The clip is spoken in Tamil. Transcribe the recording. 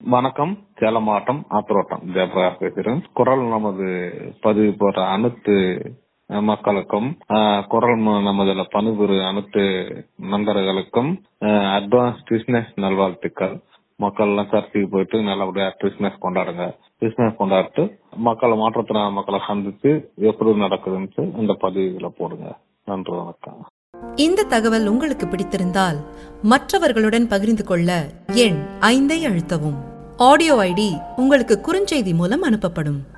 வணக்கம் சேலம் மாவட்டம் ஆத்திரோட்டம் ஜெயபிரகாஷ் பேசுகிறேன் குரல் நமது பதிவு போற அனைத்து அஹ், மக்களுக்கும் அஹ், குரல் ம- நமதுல பணிபுரி அனைத்து நண்பர்களுக்கும் அட்வான்ஸ் கிறிஸ்மஸ் நல்வாழ்த்துக்கள் மக்கள் எல்லாம் சர்ச்சுக்கு போயிட்டு நல்லபடியா கிறிஸ்மஸ் கொண்டாடுங்க கிறிஸ்மஸ் கொண்டாடிட்டு மக்களை மாற்றத்தின மக்களை சந்திச்சு எப்படி நடக்குதுன்னு இந்த பதிவுல போடுங்க நன்றி வணக்கம் இந்த தகவல் உங்களுக்கு பிடித்திருந்தால் மற்றவர்களுடன் பகிர்ந்து கொள்ள எண் ஐந்தை அழுத்தவும் ஆடியோ ஐடி உங்களுக்கு குறுஞ்செய்தி மூலம் அனுப்பப்படும்